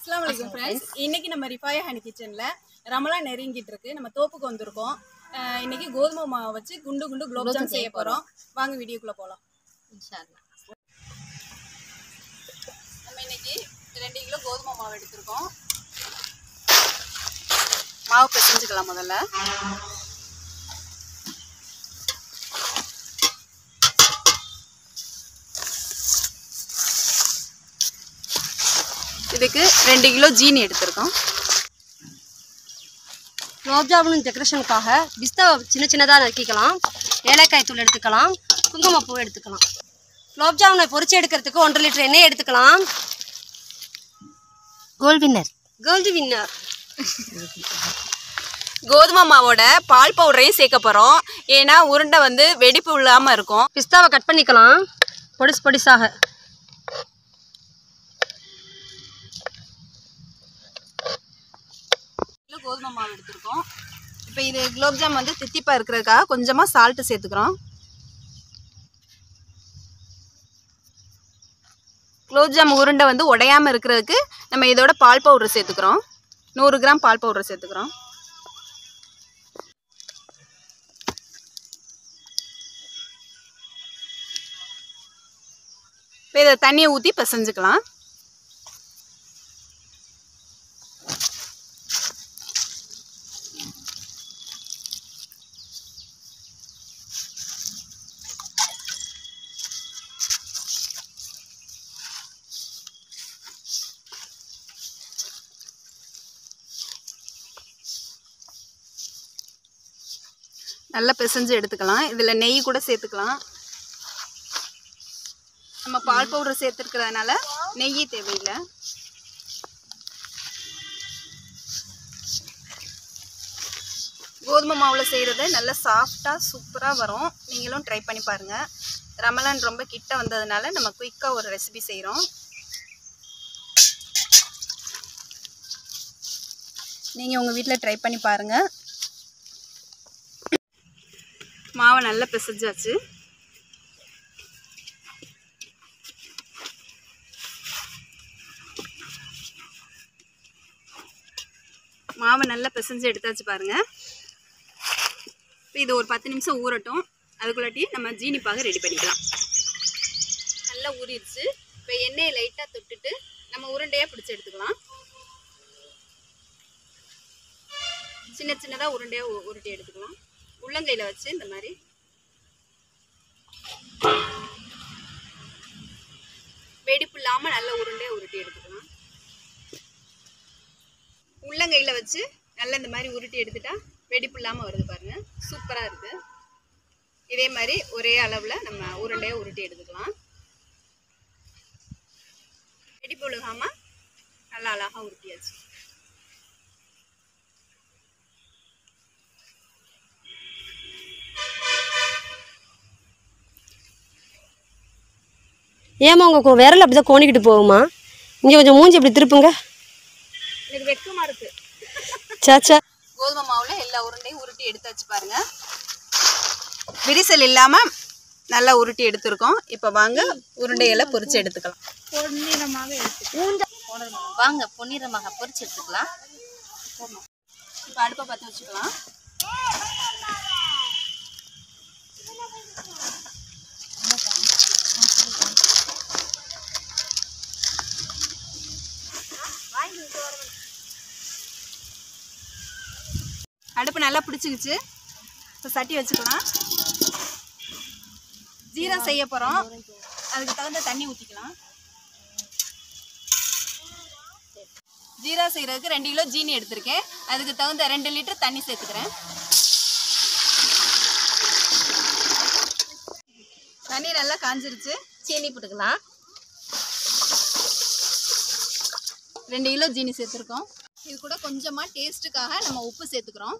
அஸ்லாம் வலைக்கம் ஃப்ரெண்ட்ஸ் இன்னைக்கு நம்ம ரிஃபாயா ஹனி கிச்சனில் ரமலான் நெருங்கிட்டு இருக்கு நம்ம தோப்புக்கு வந்திருக்கோம் அஹ் இன்னைக்கு கோதுமை மாவை வச்சு குண்டு குண்டு குலோப் ஜாம் செய்ய போகிறோம் வாங்க வீடியோக்குள்ளே போகலாம் நம்ம இன்னைக்கு ரெண்டு கிலோ கோதுமை மாவு எடுத்திருக்கோம் மாவு பிசைஞ்சுக்கலாம் முதல்ல இதுக்கு ரெண்டு கிலோ ஜீனி எடுத்திருக்கோம் குலோப் ஜாமுன் டெக்கரேஷனுக்காக பிஸ்தாவை சின்ன சின்னதாக நறுக்கிக்கலாம் ஏலக்காய் தூள் எடுத்துக்கலாம் குங்குமப்பூ எடுத்துக்கலாம் குலோப் ஜாமுனை பொரிச்சு எடுக்கிறதுக்கு ஒன்றரை லிட்டர் எண்ணெய் எடுத்துக்கலாம் கோல்ட் வின்னர் கோல்டு வின்னர் கோதுமை மாவோட பால் பவுடரையும் சேர்க்க போகிறோம் ஏன்னா உருண்டை வந்து வெடிப்பு இல்லாமல் இருக்கும் பிஸ்தாவை கட் பண்ணிக்கலாம் பொடிசு பொடிசாக கிலோ கோதுமை மாவு எடுத்திருக்கோம் இப்போ இது குலோப்ஜாம் வந்து தித்திப்பாக இருக்கிறதுக்காக கொஞ்சமாக சால்ட்டு சேர்த்துக்கிறோம் குலோப்ஜாம் உருண்டை வந்து உடையாமல் இருக்கிறதுக்கு நம்ம இதோட பால் பவுடர் சேர்த்துக்கிறோம் நூறு கிராம் பால் பவுடர் சேர்த்துக்கிறோம் இப்போ இதை தண்ணியை ஊற்றி பிசைஞ்சுக்கலாம் நல்லா பிசைஞ்சு எடுத்துக்கலாம் இதில் நெய் கூட சேர்த்துக்கலாம் நம்ம பால் பவுடர் சேர்த்துருக்கிறதுனால நெய் தேவையில்லை கோதுமை மாவில் செய்கிறது நல்லா சாஃப்டாக சூப்பராக வரும் நீங்களும் ட்ரை பண்ணி பாருங்கள் ரமலான் ரொம்ப கிட்ட வந்ததுனால நம்ம குயிக்காக ஒரு ரெசிபி செய்கிறோம் நீங்கள் உங்கள் வீட்டில் ட்ரை பண்ணி பாருங்கள் மாவை நல்லா பிசைஞ்சாச்சு மாவை நல்லா பிசைஞ்சு எடுத்தாச்சு பாருங்க இப்போ இது ஒரு பத்து நிமிஷம் ஊறட்டும் அதுக்குள்ளாட்டி நம்ம ஜீனி பாகு ரெடி பண்ணிக்கலாம் நல்லா ஊறிடுச்சு இப்போ எண்ணெயை லைட்டாக தொட்டுட்டு நம்ம உருண்டையாக பிடிச்சி எடுத்துக்கலாம் சின்ன சின்னதாக உருண்டையாக உ- உருட்டி எடுத்துக்கலாம் உள்ளங்கையில் வச்சு இந்த மாதிரி வெடிப்பு இல்லாமல் நல்ல உருண்டையாக உருட்டி எடுத்துக்கலாம் உள்ளங்கையில் வச்சு நல்லா இந்த மாதிரி உருட்டி எடுத்துட்டா வெடிப்பு இல்லாமல் வருது பாருங்க சூப்பராக இருக்குது இதே மாதிரி ஒரே அளவில் நம்ம உருண்டையாக உருட்டி எடுத்துக்கலாம் வெடிப்பு விழுகாமல் நல்லா அழகாக உருட்டியாச்சு ஏமா உங்கள் விரல் அப்படி தான் கோணிக்கிட்டு போகுமா இங்கே கொஞ்சம் மூஞ்சி இப்படி திருப்புங்க எனக்கு வெட்கமாக இருக்குது சாச்சா கோதுமை மாவில் எல்லா உருண்டையும் உருட்டி எடுத்தாச்சு பாருங்க விரிசல் இல்லாமல் நல்லா உருட்டி எடுத்திருக்கோம் இப்போ வாங்க உருண்டையெல்லாம் பொரிச்சு எடுத்துக்கலாம் வாங்க பொன்னிறமாக பொரிச்சு எடுத்துக்கலாம் இப்போ அடுப்பை பற்ற வச்சுக்கலாம் அடுப்பு நல்லா பிடிச்சிக்கிச்சு இப்போ சட்டி வச்சுக்கலாம் ஜீரா செய்ய போகிறோம் அதுக்கு தகுந்த தண்ணி ஊற்றிக்கலாம் ஜீரா செய்கிறதுக்கு ரெண்டு கிலோ ஜீனி எடுத்திருக்கேன் அதுக்கு தகுந்த ரெண்டு லிட்டர் தண்ணி சேர்த்துக்கிறேன் தண்ணி நல்லா காஞ்சிருச்சு சீனி போட்டுக்கலாம் ரெண்டு கிலோ ஜீனி சேர்த்துருக்கோம் இது கூட கொஞ்சமாக டேஸ்ட்டுக்காக நம்ம உப்பு சேர்த்துக்கிறோம்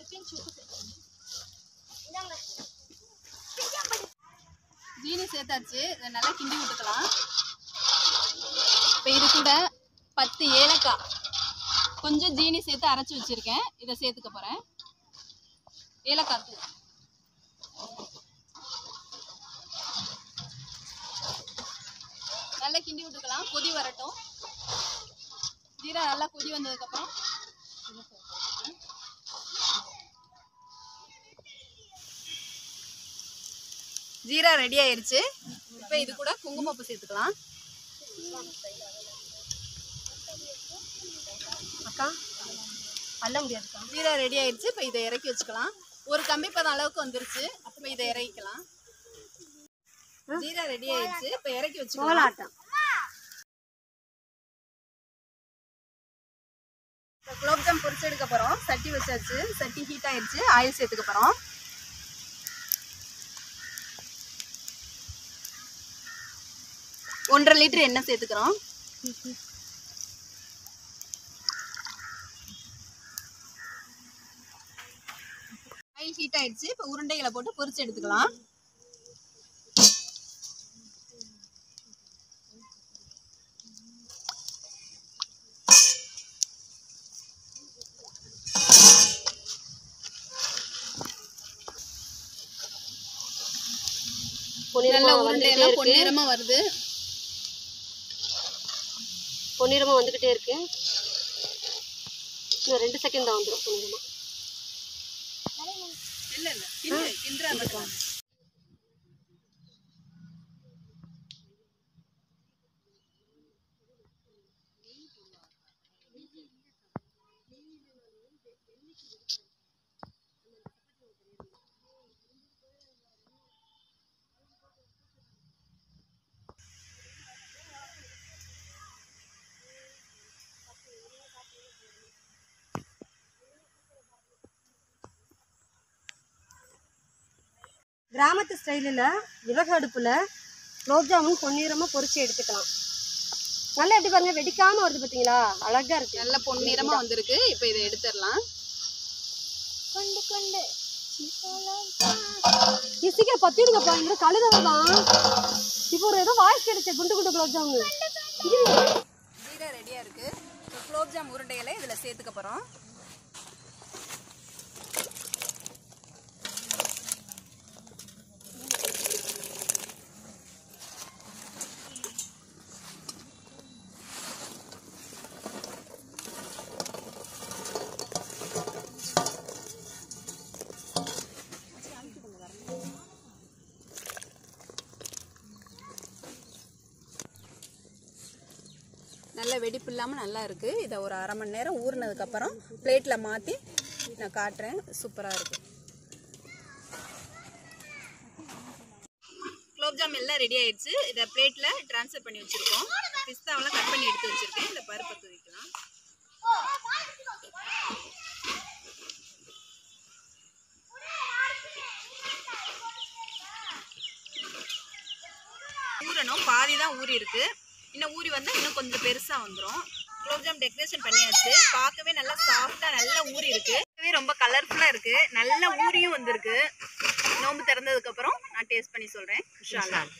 ஜீனி சேர்த்தாச்சு இதை நல்லா கிண்டி விட்டுக்கலாம் இப்போ இது கூட பத்து ஏலக்காய் கொஞ்சம் ஜீனி சேர்த்து அரைச்சி வச்சுருக்கேன் இதை சேர்த்துக்க போகிறேன் ஏலக்காய் தூள் நல்லா கிண்டி விட்டுக்கலாம் கொதி வரட்டும் ஜீரா ஜீரா நல்லா கொதி வந்ததுக்கப்புறம் ஜீரா ரெடி ஆயிருச்சு இப்போ இது கூட குங்குமப்பூ சேர்த்துக்கலாம் அக்கா அள்ள முடியாதுக்கா ஜீரா ரெடி ஆயிருச்சு இப்போ இதை இறக்கி வச்சுக்கலாம் ஒரு கம்பி பதம் அளவுக்கு வந்துருச்சு இப்போ இதை இறக்கிக்கலாம் ஜீரா ரெடி ஆயிருச்சு இப்போ இறக்கி வச்சுக்கலாம் கோலாட்டம் இப்போ குலோப்ஜாம் பொரிச்சு எடுக்க போகிறோம் சட்டி வச்சாச்சு சட்டி ஹீட் ஆயிடுச்சு ஆயில் சேர்த்துக்க போகிறோம் ஒன்றரை லிட்டர் எண்ணெய் சேர்த்துக்கிறோம் ஆயில் ஹீட் ஆயிடுச்சு இப்போ உருண்டைகளை போட்டு பொரிச்சு எடுத்துக்கலாம் நல்லா பொன்னிறமா வந்துகிட்டே உருண்டையெல்லாம் இருக்கு பொன்னிறமா வருது பொன்னிறமா வந்துகிட்டே இருக்கு இன்னும் ரெண்டு செகண்ட் தான் வந்துடும் பொன்னிறமா இல்ல இல்ல கிண்டு கிண்டுறா மட்டும் கிராமத்து ஸ்டைலில் விறகு அடுப்பில் குலோப் ஜாமுன் பொன்னிறமாக பொரிச்சு எடுத்துக்கலாம் நல்லா எப்படி பாருங்க வெடிக்காம வருது பார்த்தீங்களா அழகா இருக்கு நல்ல பொன்னிறமா வந்திருக்கு இப்போ இதை எடுத்துடலாம் கொண்டு கொண்டு நீ சீக்கிரம் பத்திடுங்கப்பா இங்க கழுத தான் இப்போ ஒரு ஏதோ வாய்ஸ் கிடைச்ச குண்டு குண்டு குலோப் ஜாமுன் ஜீரா ரெடியா இருக்கு இப்போ குலோப்ஜாம் உருண்டைகளை இதுல சேர்த்துக்க போறோம் நல்ல வெடிப்பு இல்லாமல் நல்லா இருக்கு இதை ஒரு அரை மணி நேரம் ஊறினதுக்கப்புறம் பிளேட்டில் மாற்றி நான் காட்டுறேன் சூப்பராக இருக்கு குலோப்ஜாம் எல்லாம் ரெடி ஆயிடுச்சு இதை பிளேட்டில் ட்ரான்ஸ்ஃபர் பண்ணி வச்சுருக்கோம் பிஸ்தாவெல்லாம் கட் பண்ணி எடுத்து வச்சுருக்கேன் இந்த பருப்பை தூவிக்கலாம் ஊறணும் பாதி தான் ஊறி இருக்கு இன்னும் ஊறி வந்தா இன்னும் கொஞ்சம் பெருசா வந்துடும் குலோப்ஜாம் டெக்கரேஷன் பண்ணியாச்சு பார்க்கவே நல்லா சாஃப்டா நல்லா ஊறி இருக்கு பார்க்கவே ரொம்ப கலர்ஃபுல்லா இருக்கு நல்லா ஊறியும் வந்திருக்கு நோம்பு திறந்ததுக்கு அப்புறம் நான் டேஸ்ட் பண்ணி சொல்றேன் இன்ஷா அல்லாஹ்.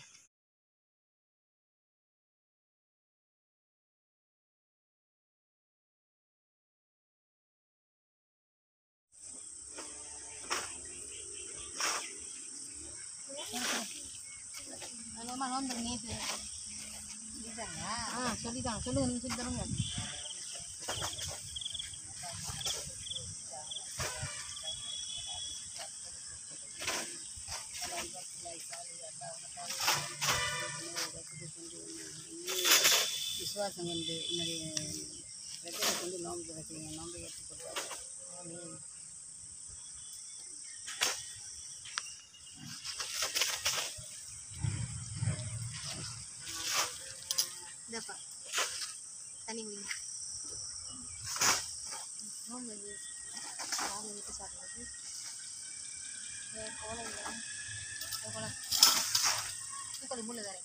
சொல்லிட்டாங்க சொல்லுங்க நீங்க சொல்லி தருங்க விசுவாசம் வந்து என்னுடைய பிரச்சனை கொண்டு நோம்பு வைக்கிறீங்க நோம்பை எடுத்து கொடுத்தாரு இந்தப்பா தண்ணி குடிங்க நோம்பு வந்து யாரும் வீட்டு சாப்பிட்றது கோலம் இல்லை கோலம் தூக்கல் மூணு தரேன்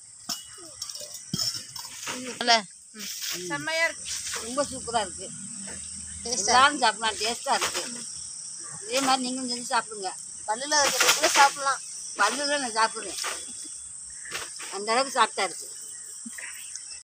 செம்மையா இருக்கு ரொம்ப சூப்பராக இருக்குது எல்லாரும் சாப்பிடலாம் டேஸ்ட்டாக இருக்குது இதே மாதிரி நீங்களும் செஞ்சு சாப்பிடுங்க பல்லில் இருக்கிறதுக்குள்ள சாப்பிடலாம் பல்லில் நான் சாப்பிட்றேன் அந்த அளவுக்கு சாப்பிட்டா இருக்கு